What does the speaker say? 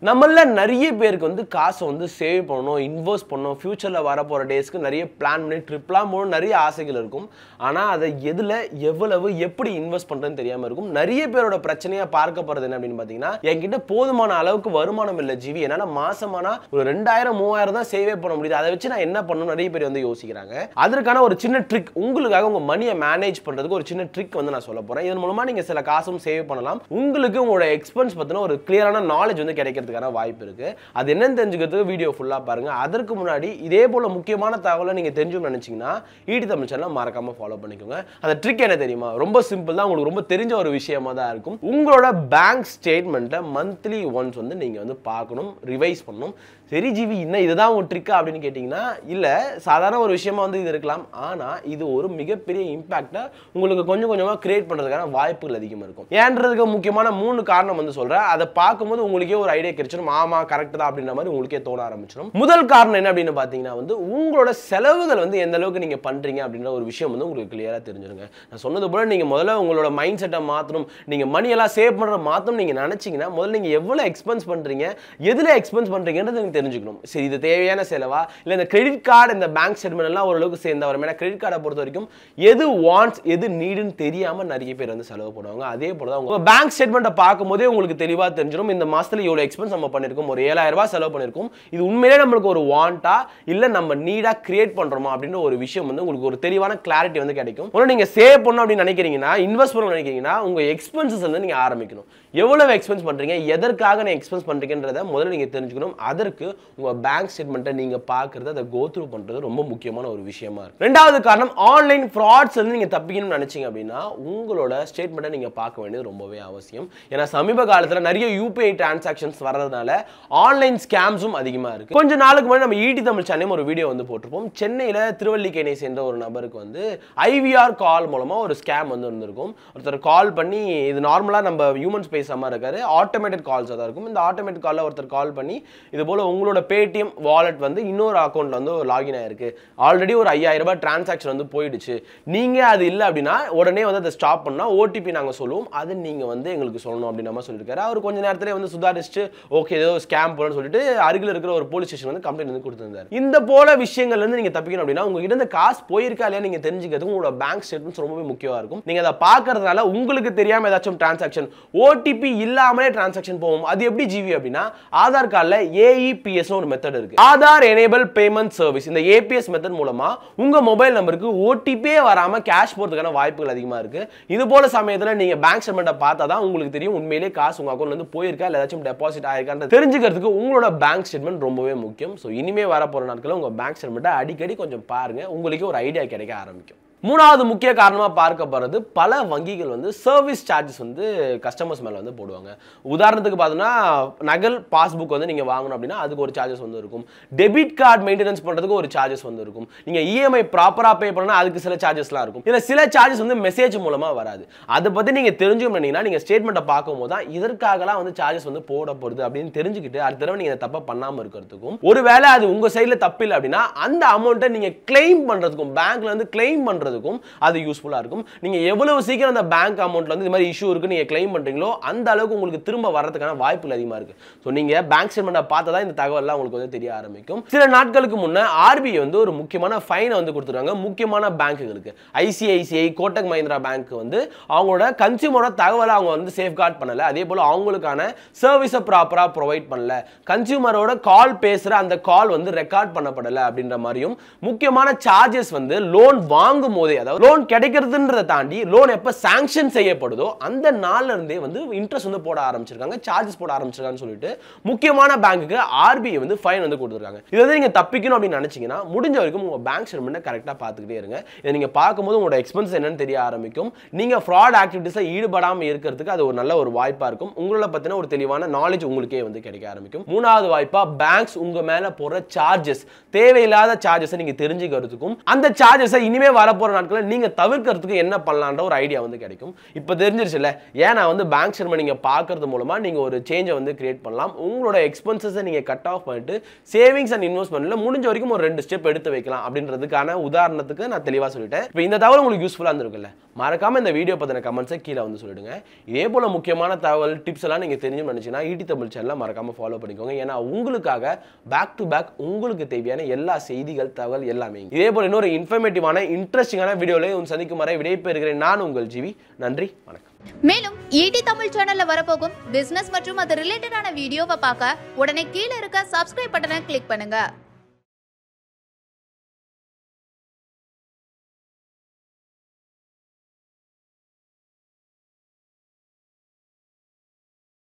நம்மள நிறைய பேருக்கு வந்து காசை வந்து சேவ் பண்ணணும் இன்வெஸ்ட் பண்ணணும் ஃபியூச்சரில் வரப்போகிற டேஸ்க்கு நிறைய பிளான் பண்ணி ட்ரிப்லாம் போகணும் நிறைய ஆசைகள் இருக்கும் ஆனால் அதை எதில் எவ்வளவு எப்படி இன்வெஸ்ட் பண்ணுறதுன்னு தெரியாமல் இருக்கும் நிறைய பேரோட பிரச்சனையாக பார்க்கப்படுறது என்ன அப்படின்னு பார்த்தீங்கன்னா என்கிட்ட போதுமான அளவுக்கு வருமானம் இல்லை ஜீவி என்னால் மாசமானா ஒரு ரெண்டாயிரம் மூவாயிரம் தான் சேவே பண்ண முடியுது அதை வச்சு நான் என்ன பண்ணணும் நிறைய பேர் வந்து யோசிக்கிறாங்க அதற்கான ஒரு சின்ன ட்ரிக் உங்களுக்காக உங்கள் மணியை மேனேஜ் பண்ணுறதுக்கு ஒரு சின்ன ட்ரிக் வந்து நான் சொல்ல போகிறேன் இதன் மூலமாக நீங்கள் சில காசும் சேவ் பண்ணலாம் உங்களுக்கு உங்களோட எக்ஸ்பென்ஸ் பற்றின ஒரு கிளியரான நாலேஜ் வந்து கிடைக்கிறதுக்கான வாய்ப்பு இருக்கு அது என்னன்னு தெரிஞ்சுக்கிறதுக்கு வீடியோ ஃபுல்லாக பாருங்க அதற்கு முன்னாடி இதே போல முக்கியமான தகவலை நீங்கள் தெரிஞ்சுக்கணும்னு நினச்சிங்கன்னா ஈடி தமிழ் சேனலை மறக்காம ஃபாலோ பண்ணிக்கோங்க அந்த ட்ரிக் என்ன தெரியுமா ரொம்ப சிம்பிள் தான் உங்களுக்கு ரொம்ப தெரிஞ்ச ஒரு விஷயமா தான் இருக்கும் உங்களோட பேங்க் ஸ்டேட்மெண்ட்டை மந்த்லி ஒன்ஸ் வந்து நீங்கள் வந்து பார்க்கணும் ரிவைஸ் பண்ணணும் சரி ஜிவி என்ன இதுதான் ஒரு ட்ரிக்கா அப்படின்னு கேட்டிங்கன்னா இல்லை சாதாரண ஒரு விஷயமா வந்து இது இருக்கலாம் ஆனால் இது ஒரு மிகப்பெரிய இம்பாக்டை உங்களுக்கு கொஞ்சம் கொஞ்சமாக கிரியேட் பண்ணுறதுக்கான வாய்ப்புகள் அதிகமாக இருக்கும் ஏன்றதுக்கு முக்கியமான மூணு காரணம் வந்து சொல்கிறேன் அதை பார்க்கும்போது உங்களுக்கே ஒரு ஐடியா கிடைச்சிடும் ஆமா கரெக்ட் தான் அப்படின்ற மாதிரி உங்களுக்கே தோண ஆரம்பிச்சிடும் முதல் காரணம் என்ன அப்படின்னு பார்த்தீங்கன்னா வந்து உங்களோட செலவுகள் வந்து எந்த அளவுக்கு நீங்கள் பண்ணுறீங்க அப்படின்ற ஒரு விஷயம் வந்து உங்களுக்கு கிளியராக தெரிஞ்சிருங்க நான் சொன்னது போல நீங்கள் முதல்ல உங்களோட மைண்ட் செட்டை மாற்றணும் நீங்கள் மணி எல்லாம் சேவ் பண்ணுற மாற்றணும் நீங்கள் நினச்சிங்கன்னா முதல்ல நீங்கள் எவ்வளோ எக்ஸ்பென்ஸ் பண்ணுறீங்க எதில் எக்ஸ்பென்ஸ் பண்ணுறீங்கன்றது எனக்கு தெரிஞ்சுக்கணும் சரி இது தேவையான செலவா இல்லை இந்த கிரெடிட் கார்டு இந்த பேங்க் ஸ்டேட்மெண்ட் எல்லாம் ஓரளவுக்கு சேர்ந்த வரும் ஏன்னா கிரெடிட் கார்டை பொறுத்த வரைக்கும் எது வாண்ட்ஸ் எது நீடுன்னு தெரியாமல் நிறைய பேர் வந்து செலவு பண்ணுவாங்க அதே போல தான் உங்கள் பேங்க் ஸ்டேட்மெண்ட்டை பார்க்கும்போதே உங்களுக்கு தெளிவாக தெரிஞ்சிடும் இந்த மாதத்தில் இவ்வளோ எக்ஸ்பென்ஸ் நம்ம பண்ணியிருக்கோம் ஒரு ஏழாயிரம் ரூபாய் செலவு பண்ணியிருக்கோம் இது உண்மையிலே நம்மளுக்கு ஒரு வாண்டா இல்லை நம்ம நீடாக கிரியேட் பண்ணுறோமா அப்படின்ற ஒரு விஷயம் வந்து உங்களுக்கு ஒரு தெளிவான கிளாரிட்டி வந்து கிடைக்கும் ஒன்று நீங்கள் சேவ் பண்ணணும் அப்படின்னு நினைக்கிறீங்கன்னா இன்வெஸ்ட் பண்ணணும் நினைக்கிறீங்கன்னா உங்கள் எக்ஸ்பென்சஸ் வந்து நீங்கள் ஆரம்பிக்கணும் எவ்வளவு எக்ஸ்பென்ஸ் பண்ணுறீங்க எதற்காக நான் எக்ஸ்பென்ஸ் பண்ணுறீங்கன்றத முதல்ல நீங்கள் தெரிஞ்சுக்கணும் அதற்கு உங்கள் பேங்க் ஸ்டேட்மெண்ட்டை நீங்கள் பார்க்குறது அதை கோ த்ரூ பண்ணுறது ரொம்ப முக்கியமான ஒரு விஷயமா இருக்கு ரெண்டாவது காரணம் ஆன்லைன் ஃப்ராட்ஸ் வந்து நீங்கள் தப்பிக்கணும்னு நினச்சிங்க அப்படின்னா உங்களோட ஸ்டேட்மெண்ட்டை நீங்கள் பார்க்க வேண்டியது ரொம்பவே அவசியம் ஏன்னா சமீப காலத்தில் நிறைய யூபிஐ டிரான்சாக்ஷன்ஸ் வர்றதுனால ஆன்லைன் ஸ்கேம்ஸும் அதிகமாக இருக்குது கொஞ்ச நாளுக்கு முன்னாடி நம்ம ஈடி தமிழ் சேனலும் ஒரு வீடியோ வந்து போட்டிருப்போம் சென்னையில் திருவல்லிக்கேணை சேர்ந்த ஒரு நபருக்கு வந்து ஐவிஆர் கால் மூலமாக ஒரு ஸ்கேம் வந்து இருந்திருக்கும் ஒருத்தர் கால் பண்ணி இது நார்மலாக நம்ம ஹியூமன்ஸ் பேசுகிற மாதிரி இருக்காரு ஆட்டோமேட்டட் கால்ஸ் தான் இருக்கும் இந்த ஆட்டோமேட்டிக் காலில் ஒருத்தர் கால் பண்ணி இது போல் உங்களோட பேடிஎம் வாலெட் வந்து இன்னொரு அக்கௌண்ட்டில் வந்து லாகின் ஆயிருக்கு ஆல்ரெடி ஒரு ஐயாயிரம் ரூபாய் டிரான்சாக்ஷன் வந்து போயிடுச்சு நீங்கள் அது இல்லை அப்படின்னா உடனே வந்து அதை ஸ்டாப் பண்ணால் ஓடிபி நாங்கள் சொல்லுவோம் அது நீங்கள் வந்து எங்களுக்கு சொல்லணும் அப்படின்னு மாதிரி சொல்லியிருக்காரு அவர் கொஞ்ச நேரத்திலே வந்து சுதாரிச்சுட்டு ஓகே ஏதோ ஸ்கேம் போலன்னு சொல்லிட்டு அருகில் இருக்கிற ஒரு போலீஸ் ஸ்டேஷன் வந்து கம்ப்ளைண்ட் வந்து கொடுத்துருந்தாரு இந்த போல விஷயங்கள்ல இருந்து நீங்க தப்பிக்கணும் அப்படின்னா உங்ககிட்ட இந்த காசு போயிருக்கா இல்லையா நீங்க தெரிஞ்சுக்கிறதுக்கு உங்களோட பேங்க் ஸ்டேட்மெண்ட்ஸ் ரொம்பவே முக்கியமா இருக்கும் நீங்க அதை பார்க்கறதுனால உங்களுக்கு தெரியாம ஏதாச்சும் டிரான்சாக்ஷன் ஓடிபி இல்லாமலே டிரான்சாக்ஷன் போகும் அது எப்படி ஜிவி அப்படின்னா ஆதார் கார்டில் ஏஇபிஎஸ் ஒரு மெத்தட் இருக்கு ஆதார் எனேபிள் பேமெண்ட் சர்வீஸ் இந்த ஏபிஎஸ் மெத்தட் மூலமா உங்க மொபைல் நம்பருக்கு ஓடிபியே வராம கேஷ் போறதுக்கான வாய்ப்புகள் அதிகமா இருக்கு இது போல சமயத்துல நீங்க பேங்க் ஸ்டேட்மெண்ட்டை பார்த்தா தான் உங்களுக்கு தெரியும் உண்மையிலே காசு உங்க அக்கௌண்ட்ல இருந்து போயிருக்கா இல்லை ஏதாச்சும் டெபாசிட் ஆயிருக்கான்னு தெரிஞ்சுக்கிறதுக்கு உங்களோட பேங்க் ஸ்டேட்மெண்ட் ரொம்பவே முக்கியம் ஸோ இனிமே வர போற நாட்களில் உங்க பேங்க் ஸ்டேட்மெண்ட்டை அடிக்கடி கொஞ்சம் பாருங்க உங்களுக்கே ஒரு ஐடியா கிடைக்க ஆரம்பிக்கும் மூணாவது முக்கிய காரணமாக பார்க்கப்படுறது பல வங்கிகள் வந்து சர்வீஸ் சார்ஜஸ் வந்து கஸ்டமர்ஸ் மேலே வந்து போடுவாங்க உதாரணத்துக்கு பார்த்தோன்னா நகல் பாஸ்புக் வந்து நீங்கள் வாங்கணும் அப்படின்னா அதுக்கு ஒரு சார்ஜஸ் வந்து இருக்கும் டெபிட் கார்டு மெயின்டெனன்ஸ் பண்ணுறதுக்கு ஒரு சார்ஜஸ் வந்து இருக்கும் நீங்கள் இஎம்ஐ ப்ராப்பராக பே பண்ணால் அதுக்கு சில சார்ஜஸ்லாம் இருக்கும் இதில் சில சார்ஜஸ் வந்து மெசேஜ் மூலமாக வராது அதை பற்றி நீங்கள் தெரிஞ்சுக்கணும்னா நீங்கள் ஸ்டேட்மெண்ட்டை பார்க்கும்போது தான் இதற்காகலாம் வந்து சார்ஜஸ் வந்து போடப்படுது அப்படின்னு தெரிஞ்சுக்கிட்டு அடுத்த தடவை நீங்கள் தப்பாக பண்ணாமல் இருக்கிறதுக்கும் ஒருவேளை அது உங்கள் சைடில் தப்பு இல்லை அப்படின்னா அந்த அமௌண்ட்டை நீங்கள் கிளைம் பண்ணுறதுக்கும் பேங்க்ல வந்து கிளைம் பண்ணுறது பண்ணுறதுக்கும் அது யூஸ்ஃபுல்லாக இருக்கும் நீங்கள் எவ்வளவு சீக்கிரம் அந்த பேங்க் அமௌண்ட்ல வந்து இது மாதிரி இஷ்யூ இருக்கு நீங்கள் கிளைம் பண்ணுறீங்களோ அந்த அளவுக்கு உங்களுக்கு திரும்ப வரதுக்கான வாய்ப்புகள் அதிகமாக இருக்கு ஸோ நீங்கள் பேங்க் ஸ்டேட்மெண்ட்டை பார்த்தா தான் இந்த தகவல்லாம் உங்களுக்கு வந்து தெரிய ஆரம்பிக்கும் சில நாட்களுக்கு முன்னே ஆர்பிஐ வந்து ஒரு முக்கியமான ஃபைனை வந்து கொடுத்துருக்காங்க முக்கியமான பேங்க்குகளுக்கு ஐசிஐசிஐ கோட்டக் மஹிந்திரா பேங்க் வந்து அவங்களோட கன்சியூமரோட தகவலை அவங்க வந்து சேஃப்கார்ட் பண்ணல அதே போல் அவங்களுக்கான சர்வீஸை ப்ராப்பராக ப்ரொவைட் பண்ணல கன்சியூமரோட கால் பேசுகிற அந்த கால் வந்து ரெக்கார்ட் பண்ணப்படலை அப்படின்ற மாதிரியும் முக்கியமான சார்ஜஸ் வந்து லோன் வாங்கும் போதே அதாவது லோன் கிடைக்கிறதுன்றதை தாண்டி லோன் எப்போ சாங்ஷன் செய்யப்படுதோ அந்த நாள்ல இருந்தே வந்து இன்ட்ரெஸ்ட் வந்து போட ஆரம்பிச்சிருக்காங்க சார்ஜஸ் போட ஆரம்பிச்சிருக்காங்கன்னு சொல்லிட்டு முக்கியமான பேங்க்குக்கு ஆர்பிஐ வந்து ஃபைன் வந்து கொடுத்துருக்காங்க இதை வந்து நீங்க தப்பிக்கணும் அப்படின்னு நினைச்சீங்கன்னா முடிஞ்ச வரைக்கும் உங்க பேங்க் ஸ்டேட்மெண்ட்டை கரெக்டாக பார்த்துக்கிட்டே இருங்க இதை நீங்க பார்க்கும்போது உங்களோட எக்ஸ்பென்ஸ் என்னன்னு தெரிய ஆரம்பிக்கும் நீங்க ஃப்ராட் ஆக்டிவிட்டிஸை ஈடுபடாமல் இருக்கிறதுக்கு அது ஒரு நல்ல ஒரு வாய்ப்பா இருக்கும் உங்களை பத்தின ஒரு தெளிவான நாலேஜ் உங்களுக்கே வந்து கிடைக்க ஆரம்பிக்கும் மூணாவது வாய்ப்பா பேங்க்ஸ் உங்க மேல போற சார்ஜஸ் தேவையில்லாத சார்ஜஸை நீங்க தெரிஞ்சுக்கிறதுக்கும் அந்த சார்ஜஸை இனிமே வரப்போற வரப்போகிற நாட்களில் நீங்கள் தவிர்க்கிறதுக்கு என்ன பண்ணலான்ற ஒரு ஐடியா வந்து கிடைக்கும் இப்போ தெரிஞ்சிருச்சுல்ல ஏன் நான் வந்து பேங்க் ஸ்டேட்மெண்ட் நீங்கள் பார்க்கறது மூலமாக நீங்கள் ஒரு சேஞ்சை வந்து கிரியேட் பண்ணலாம் உங்களோட எக்ஸ்பென்சஸை நீங்கள் கட் ஆஃப் பண்ணிட்டு சேவிங்ஸ் அண்ட் இன்வெஸ்ட்மெண்ட்டில் முடிஞ்ச வரைக்கும் ஒரு ரெண்டு ஸ்டெப் எடுத்து வைக்கலாம் அப்படின்றதுக்கான உதாரணத்துக்கு நான் தெளிவாக சொல்லிட்டேன் இப்போ இந்த தகவல் உங்களுக்கு யூஸ்ஃபுல்லாக இருந்திருக்குல்ல மறக்காம இந்த வீடியோ பற்றின கமெண்ட்ஸை கீழே வந்து சொல்லிடுங்க இதே போல முக்கியமான தகவல் டிப்ஸ் எல்லாம் நீங்கள் தெரிஞ்சு நினச்சிங்கன்னா ஈடி தமிழ் சேனலை மறக்காம ஃபாலோ பண்ணிக்கோங்க ஏன்னா உங்களுக்காக பேக் டு பேக் உங்களுக்கு தேவையான எல்லா செய்திகள் தகவல் எல்லாமே இதே போல இன்னொரு இன்ஃபர்மேட்டிவான இன்ட்ரெஸ்டிங்கான வீடியோலையும் சந்திக்கும் வரை விடைபெறுகிறேன் நான் உங்கள் ஜிவி நன்றி வணக்கம் மேலும் ஈடி தமிழ் சேனல்ல வரப்போகும் பிசினஸ் மற்றும் அது ரிலேட்டடான வீடியோவை பார்க்க உடனே கீழே இருக்க சப்ஸ்கிரைப் பட்டனை கிளிக் பண்ணுங்க